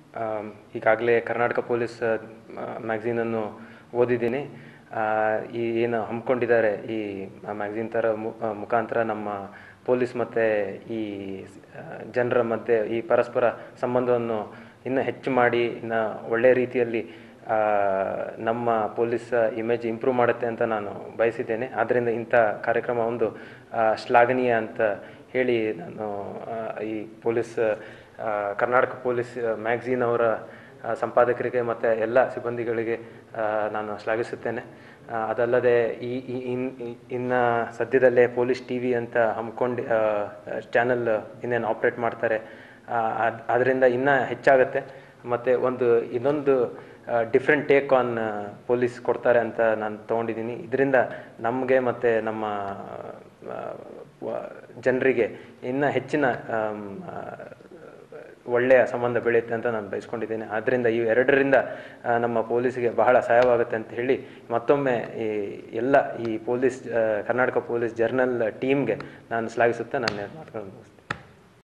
ಈಗಾಗಲೇ ಕರ್ನಾಟಕ ಪೊಲೀಸ್ ಮ್ಯಾಗ್ಝೀನನ್ನು ಓದಿದ್ದೀನಿ ಆ, ಈ ಏನು ಹಮ್ಮಿಕೊಂಡಿದ್ದಾರೆ ಈ ಮ್ಯಾಗ್ಝೀನ್ ಥರ ಮು- ಆ, ಮುಖಾಂತರ ನಮ್ಮ ಪೊಲೀಸ್ ಮತ್ತು ಈ ಜನರ ಮಧ್ಯೆ ಈ ಪರಸ್ಪರ ಸಂಬಂಧವನ್ನು ಇನ್ನೂ ಹೆಚ್ಚು ಮಾಡಿ ಇನ್ನು ಒಳ್ಳೆಯ ರೀತಿಯಲ್ಲಿ ಆ, ನಮ್ಮ ಪೊಲೀಸ್ ಇಮೇಜ್ ಇಂಪ್ರೂವ್ ಮಾಡುತ್ತೆ ಅಂತ ನಾನು ಬಯಸಿದ್ದೇನೆ ಆದ್ದರಿಂದ ಇಂಥ ಕಾರ್ಯಕ್ರಮ ಒಂದು ಆ, ಶ್ಲಾಘನೀಯ ಅಂತ ಹೇಳಿ ನಾನು ಆ, ಈ ಪೊಲೀಸ್ ಆ, ಕರ್ನಾಟಕ ಪೊಲೀಸ್ ಮ್ಯಾಗ್ಝೀನ್ ಅವರ ಆ, ಸಂಪಾದಕರಿಗೆ ಮತ್ತು ಎಲ್ಲ ಸಿಬ್ಬಂದಿಗಳಿಗೆ ಆ, ನಾನು ಶ್ಲಾಘಿಸುತ್ತೇನೆ ಆ, ಅದಲ್ಲದೆ ಈ ಈ- ಇನ್ ಇ- ಇನ್ನು ಸದ್ಯದಲ್ಲೇ ಪೊಲೀಸ್ ಟಿ ವಿ ಅಂತ ಹಮ್ಮಿಕೊಂಡು ಚಾನಲ್ ಇನ್ನೇನು ಆಪ್ರೇಟ್ ಮಾಡ್ತಾರೆ ಅದು ಅದರಿಂದ ಇನ್ನೂ ಹೆಚ್ಚಾಗುತ್ತೆ ಮತ್ತು ಒಂದು ಇನ್ನೊಂದು ಡಿಫ್ರೆಂಟ್ ಟೇಕ್ ಆನ್ ಪೊಲೀಸ್ ಕೊಡ್ತಾರೆ ಅಂತ ನಾನು ತೊಗೊಂಡಿದ್ದೀನಿ ಇದರಿಂದ ನಮಗೆ ಮತ್ತು ನಮ್ಮ ಜನರಿಗೆ ಇನ್ನೂ ಹೆಚ್ಚಿನ ಆಮ್, ಆ, ಒಳ್ಳೆಯ ಸಂಬಂಧ ಬೆಳೆಯುತ್ತೆ ಅಂತ ನಾನು ಬಯಸ್ಕೊಂಡಿದ್ದೇನೆ ಆದ್ದರಿಂದ ಈ ಎರಡರಿಂದ ಆ, ನಮ್ಮ ಪೊಲೀಸಿಗೆ ಬಹಳ ಸಹಾಯವಾಗುತ್ತೆ ಅಂತ ಹೇಳಿ ಮತ್ತೊಮ್ಮೆ ಈ ಎಲ್ಲ ಈ ಪೊಲೀಸ್ ಆ, ಕರ್ನಾಟಕ ಪೊಲೀಸ್ ಜರ್ನಲ್ ಟೀಮ್ಗೆ ನಾನು ಶ್ಲಾಘಿಸುತ್ತಾ ನನ್ನ ಮಾತುಗಳನ್ನು ಮುಗಿಸ್ತೇನೆ